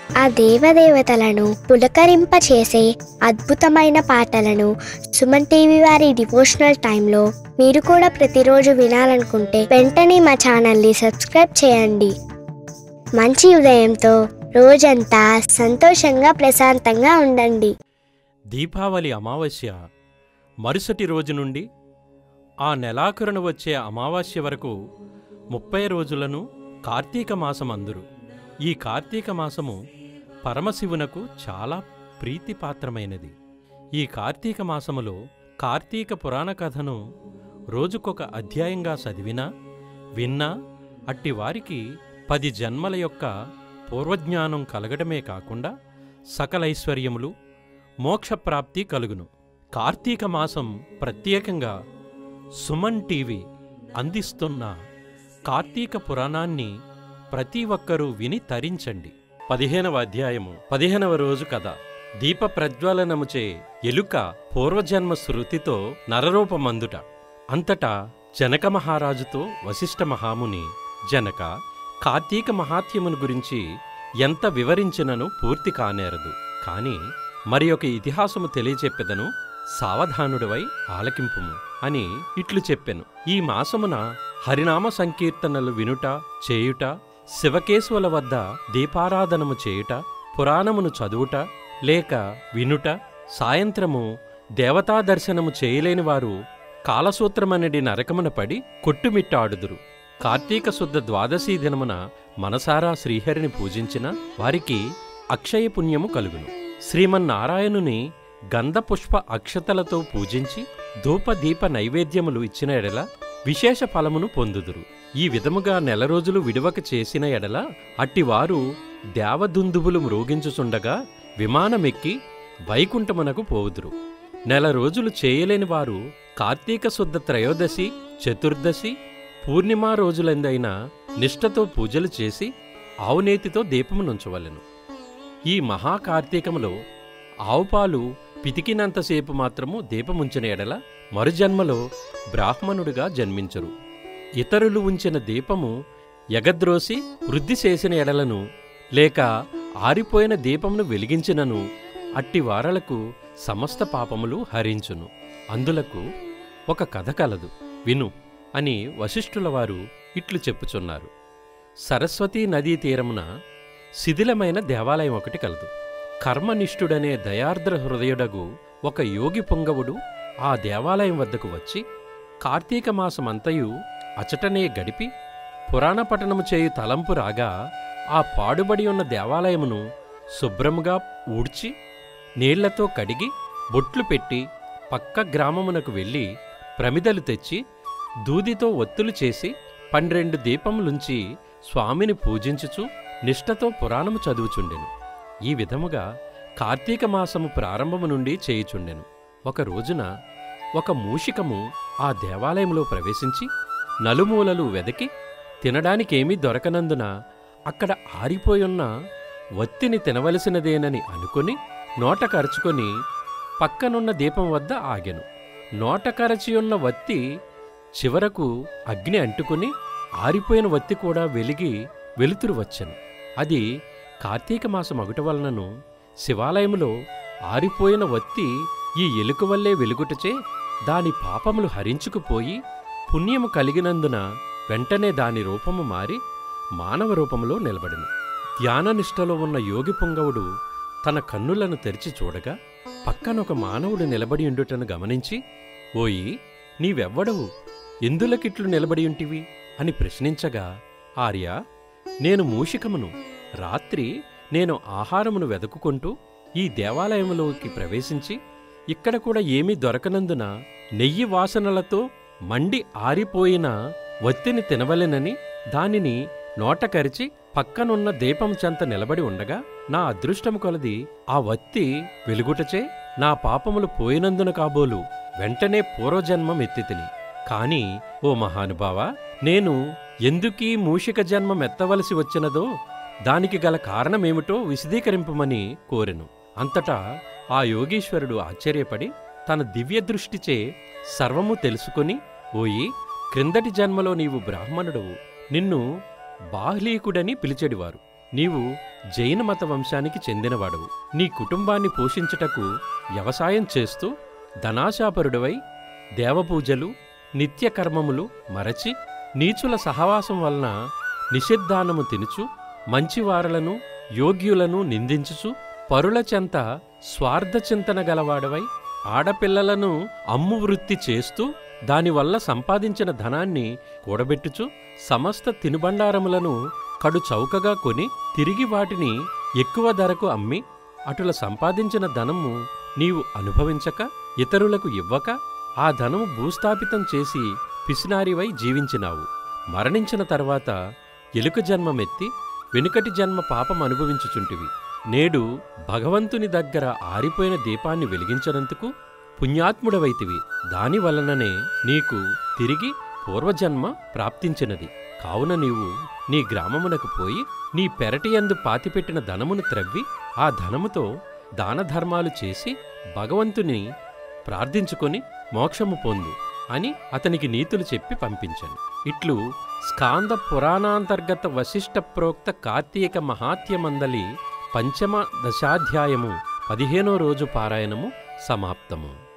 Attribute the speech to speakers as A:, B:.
A: ఆ దేవదేవతలను పులకరింపచేసే అద్భుతమైన పాటలను సుమన్ టీవీ వారి డివోషనల్ టైంలో మీరు కూడా ప్రతిరోజు వినాలనుకుంటే వెంటనే మా ఛానల్ని సబ్స్క్రైబ్ చేయండి మంచి ఉదయంతో రోజంతా సంతోషంగా ప్రశాంతంగా ఉండండి
B: దీపావళి అమావాస్య మరుసటి రోజు నుండి ఆ నెలాఖరున వచ్చే అమావాస్య వరకు ముప్పై రోజులను కార్తీక మాసం అందురు ఈ కార్తీక మాసము పరమశివునకు చాలా ప్రీతిపాత్రమైనది ఈ కార్తీక మాసములో కార్తీక పురాణ కథను రోజుకొక అధ్యాయంగా చదివినా విన్నా అట్టి వారికి పది జన్మల యొక్క పూర్వజ్ఞానం కలగడమే కాకుండా సకలైశ్వర్యములు మోక్షప్రాప్తి కలుగును కార్తీక మాసం ప్రత్యేకంగా సుమన్ టీవీ అందిస్తున్న కార్తీక పురాణాన్ని ప్రతి ఒక్కరూ విని తరించండి పదిహేనవ అధ్యాయము పదిహేనవ రోజు కథ దీప ప్రజ్వలనముచే ఎలుక పూర్వజన్మ శృతితో నరరూపమందుట అంతటా జనక మహారాజుతో వశిష్ఠ మహాముని జనక కార్తీక మహాత్యమును గురించి ఎంత వివరించినను పూర్తి కానేరదు కాని మరి ఒక ఇతిహాసము తెలియచెప్పెదను సావధానుడివై ఆలకింపుము అని ఇట్లు చెప్పెను ఈ మాసమున హరినామ సంకీర్తనలు వినుట చేయుట శివకేశవుల వద్ద దీపారాధనము చేయుట పురాణమును చదువుట లేక వినుట సాయంత్రము దేవతా దర్శనము చేయలేని వారు కాలసూత్రమనడి నరకమున పడి కొట్టుమిట్టాడుదురు కార్తీక శుద్ధ ద్వాదశీ దినమున మనసారా శ్రీహరిని పూజించిన వారికి అక్షయ పుణ్యము కలుగును శ్రీమన్నారాయణుని గంధపుష్ప అక్షతలతో పూజించి ధూపదీప నైవేద్యములు ఇచ్చిన ఎడల విశేష ఫలమును పొందుదురు ఈ విధముగా నెల రోజులు విడువక చేసిన ఎడల అట్టివారు దేవదుందుబులు మ్రోగించుచుండగా విమానమెక్కి వైకుంఠమునకు పోవుదురు నెల రోజులు చేయలేని వారు కార్తీక శుద్ధ త్రయోదశి చతుర్దశి పూర్ణిమా రోజులందైన నిష్ఠతో పూజలు చేసి ఆవునేతితో దీపమునుంచవలెను ఈ మహాకార్తీకములో ఆవుపాలు పితికినంతసేపు మాత్రము దీపముంచిన ఎడల మరుజన్మలో బ్రాహ్మణుడిగా జన్మించరు ఇతరులు ఉంచిన దీపము ఎగద్రోసి వృద్ధి చేసిన ఎడలను లేక ఆరిపోయిన దీపమును వెలిగించినను అట్టి వారలకు సమస్త పాపములు హరించును అందులకు ఒక కథ కలదు విను అని వశిష్ఠుల వారు ఇట్లు చెప్పుచున్నారు సరస్వతీ నదీ తీరమున శిథిలమైన దేవాలయం ఒకటి కలదు కర్మనిష్ఠుడనే దయార్ద్ర హృదయుడగు ఒక యోగి పొంగవుడు ఆ దేవాలయం వద్దకు వచ్చి కార్తీక మాసమంతయు అచటనే గడిపి పురాణ పఠనము చేయు తలంపు రాగా ఆ పాడుబడి ఉన్న దేవాలయమును శుభ్రముగా ఊడ్చి నీళ్లతో కడిగి బొట్లు పెట్టి పక్క గ్రామమునకు వెళ్ళి ప్రమిదలు తెచ్చి దూదితో ఒత్తులు చేసి పన్నెండు దీపములుంచి స్వామిని పూజించుచు నిష్ఠతో పురాణము చదువుచుండెను ఈ విధముగా కార్తీక మాసము ప్రారంభము నుండి చేయుచుండెను ఒక రోజున ఒక మూషికము ఆ దేవాలయంలో ప్రవేశించి నలుమూలలు వెదకి తినడానికేమీ దొరకనందున అక్కడ ఆరిపోయున్న వత్తిని తినవలసినదేనని అనుకుని నోట కరుచుకొని పక్కనున్న దీపం వద్ద ఆగెను నోట కరచియున్న వత్తి చివరకు అగ్ని అంటుకుని ఆరిపోయిన వత్తి కూడా వెలిగి వెలుతురు వచ్చెను అది కార్తీక మాసం అగుట వలనను శివాలయములో ఆరిపోయిన వత్తి ఈ ఎలుక వల్లే వెలుగుటచే దాని పాపములు హరించుకుపోయి పుణ్యము కలిగినందున వెంటనే దాని రూపము మారి మానవ రూపములో నిలబడెను ధ్యాననిష్టలో ఉన్న యోగి పుంగవుడు తన కన్నులను తెరిచి చూడగా పక్కనొక మానవుడు నిలబడి ఉండుటను గమనించి ఓయి నీవెవ్వడవు ఎందులకిట్లు నిలబడియుంటివి అని ప్రశ్నించగా ఆర్య నేను మూషికమును రాత్రి నేను ఆహారమును వెదకుకుంటూ ఈ దేవాలయములోకి ప్రవేశించి ఇక్కడ కూడా ఏమీ దొరకనందున నెయ్యి వాసనలతో మండి ఆరిపోయిన వత్తిని తినవలెనని దానిని నోట కరిచి పక్కనున్న దీపం చెంత నిలబడి ఉండగా నా అదృష్టము కొలది ఆ వత్తి వెలుగుటచే నా పాపములు పోయినందున కాబోలు వెంటనే పూర్వజన్మం ఎత్తితిని కాని ఓ మహానుభావా నేను ఎందుకీ మూషిక జన్మం ఎత్తవలసి వచ్చినదో దానికి గల కారణమేమిటో విశదీకరింపమని కోరెను అంతటా ఆ యోగీశ్వరుడు ఆశ్చర్యపడి తన దివ్య దృష్టిచే సర్వము తెలుసుకుని ఓయి క్రిందటి జన్మలో నీవు బ్రాహ్మణుడవు నిన్ను బాహ్లీకుడని పిలిచెడివారు నీవు జైన మత వంశానికి చెందినవాడవు నీ కుటుంబాన్ని పోషించుటకు వ్యవసాయం చేస్తూ ధనాశాపరుడివై దేవపూజలు నిత్యకర్మములు మరచి నీచుల సహవాసం వలన నిషిద్ధానము తినుచు మంచివారలను యోగ్యులను నిందించుచు పరుల చెంత స్వార్థచింతన గలవాడవై ఆడపిల్లలను అమ్ము వృత్తి చేస్తూ దానివల్ల సంపాదించిన ధనాన్ని కూడబెట్టుచు సమస్త తినుబండారములను కడు చౌకగా కొని తిరిగి వాటిని ఎక్కువ ధరకు అమ్మి అటుల సంపాదించిన ధనము నీవు అనుభవించక ఇతరులకు ఇవ్వక ఆ ధనము భూస్థాపితం చేసి పిసినారివై జీవించినావు మరణించిన తర్వాత ఎలుక జన్మమెత్తి వెనుకటి జన్మ పాపం అనుభవించుచుంటివి నేడు భగవంతుని దగ్గర ఆరిపోయిన దీపాన్ని వెలిగించనందుకు పుణ్యాత్ముడవైతివి దాని వలననే నీకు తిరిగి పూర్వజన్మ ప్రాప్తించినది కావున నీవు నీ గ్రామమునకు పోయి నీ పెరటియందు పాతిపెట్టిన ధనమును త్రవ్వి ఆ ధనముతో దానధర్మాలు చేసి భగవంతుని ప్రార్థించుకొని మోక్షము పొందు అని అతనికి నీతులు చెప్పి పంపించాను ఇట్లు స్కాంద పురాణాంతర్గత వశిష్ట ప్రోక్త కార్తీక మహాత్యమందలి పంచమ దశాధ్యాయము పదిహేనో రోజు పారాయణము సమాప్తము